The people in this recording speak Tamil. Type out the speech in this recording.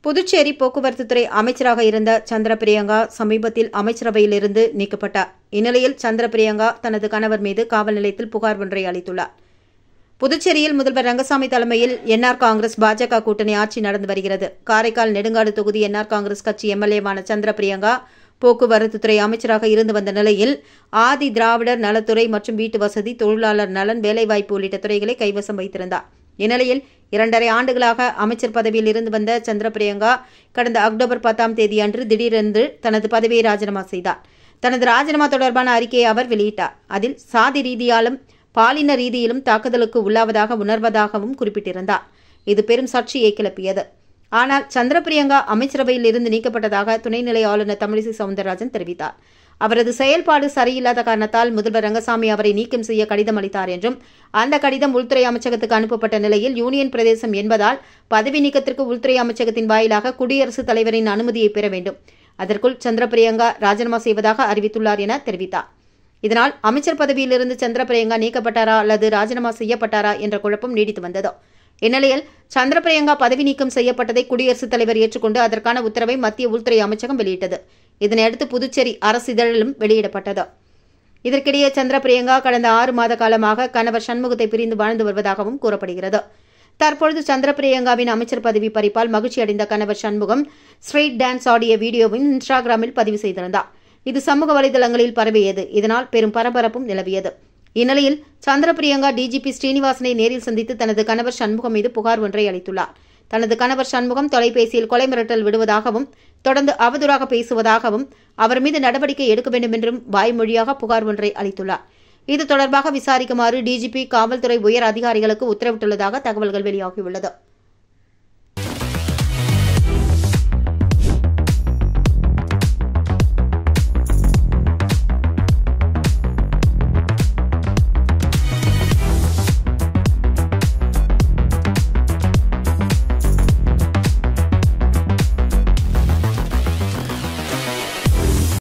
புதுச்சேரி போக்குவரத்து துறை அமைச்சராக இருந்த சந்திர பிரியங்கா சமீபத்தில் அமைச்சரவையிலிருந்து நீக்கப்பட்டார் இந்நிலையில் சந்திர பிரியங்கா தனது கணவர் மீது காவல் நிலையத்தில் புகார் ஒன்றை அளித்துள்ளார் புதுச்சேரியில் முதல்வர் ரங்கசாமி தலைமையில் என்ஆர் காங்கிரஸ் பாஜக கூட்டணி ஆட்சி நடந்து வருகிறது காரைக்கால் நெடுங்காடு தொகுதி என்ஆர் காங்கிரஸ் கட்சி எம்எல்ஏவான சந்திர பிரியங்கா போக்குவரத்துத்துறை அமைச்சராக இருந்து வந்த நிலையில் ஆதி திராவிடர் நலத்துறை மற்றும் வீட்டு வசதி தொழிலாளர் நலன் வேலைவாய்ப்பு உள்ளிட்ட துறைகளை கைவசம் வைத்திருந்தார் இந்நிலையில் இரண்டரை ஆண்டுகளாக அமைச்சர் பதவியில் இருந்து வந்த சந்திர பிரியங்கா கடந்த அக்டோபர் பத்தாம் தேதி அன்று திடீரென்று தனது பதவியை ராஜினாமா செய்தார் தனது ராஜினாமா தொடர்பான அறிக்கையை அவர் வெளியிட்டார் அதில் சாதி ரீதியாலும் பாலின ரீதியிலும் தாக்குதலுக்கு உள்ளாவதாக உணர்வதாகவும் குறிப்பிட்டிருந்தார் இது பெரும் சர்ச்சையை கிளப்பியது ஆனால் சந்திரபிரியங்கா அமைச்சரவையில் இருந்து நீக்கப்பட்டதாக துணைநிலை ஆளுநர் தமிழிசை சவுந்தரராஜன் தெரிவித்தார் அவரது செயல்பாடு சரியில்லாத காரணத்தால் முதல்வர் ரங்கசாமி அவரை நீக்கம் செய்ய கடிதம் அளித்தார் என்றும் அந்த கடிதம் உள்துறை அமைச்சகத்துக்கு அனுப்பப்பட்ட நிலையில் யூனியன் பிரதேசம் என்பதால் பதவி நீக்கத்திற்கு உள்துறை அமைச்சகத்தின் வாயிலாக குடியரசுத் தலைவரின் அனுமதியை பெற வேண்டும் அதற்குள் சந்திரபிரியங்கா ராஜினாமா செய்வதாக அறிவித்துள்ளார் என தெரிவித்தார் இதனால் அமைச்சர் பதவியிலிருந்து சந்திரபிரியங்கா நீக்கப்பட்டாரா அல்லது ராஜினாமா செய்யப்பட்டாரா என்ற குழப்பம் நீடித்து வந்தது இந்நிலையில் சந்திரபிரியங்கா பதவி நீக்கம் செய்யப்பட்டதை குடியரசுத் தலைவர் ஏற்றுக்கொண்டு அதற்கான உத்தரவை மத்திய உள்துறை அமைச்சகம் வெளியிட்டது இதனையடுத்து புதுச்சேரி அரசிதழிலும் வெளியிடப்பட்டது இதற்கிடையே சந்திரபிரியங்கா கடந்த ஆறு மாத காலமாக கணவர் சண்முகத்தை பிரிந்து வாழ்ந்து வருவதாகவும் கூறப்படுகிறது தற்பொழுது சந்திரபிரியங்காவின் அமைச்சர் பதவி பறிப்பால் மகிழ்ச்சி அடைந்த கணவர் சண்முகம் ஸ்ட்ரீட் டான்ஸ் ஆடிய வீடியோவையும் இன்ஸ்டாகிராமில் பதிவு செய்திருந்தார் இது சமூக வலைதளங்களில் பரவியது இதனால் பெரும் பரபரப்பும் நிலவியது இந்நிலையில் சந்திரபிரியங்கா டிஜிபி ஸ்ரீனிவாசனை நேரில் சந்தித்து தனது கணவர் சண்முகம் மீது புகார் ஒன்றை அளித்துள்ளார் தனது கணவர் சண்முகம் தொலைபேசியில் கொலை மிரட்டல் விடுவதாகவும் தொடர்ந்து அவதூறாக பேசுவதாகவும் அவர் மீது நடவடிக்கை எடுக்க வேண்டும் என்றும் வாய்மொழியாக புகார் ஒன்றை அளித்துள்ளார் இது தொடர்பாக விசாரிக்குமாறு டிஜிபி காவல்துறை உயர் அதிகாரிகளுக்கு உத்தரவிட்டுள்ளதாக தகவல்கள் வெளியாகியுள்ளது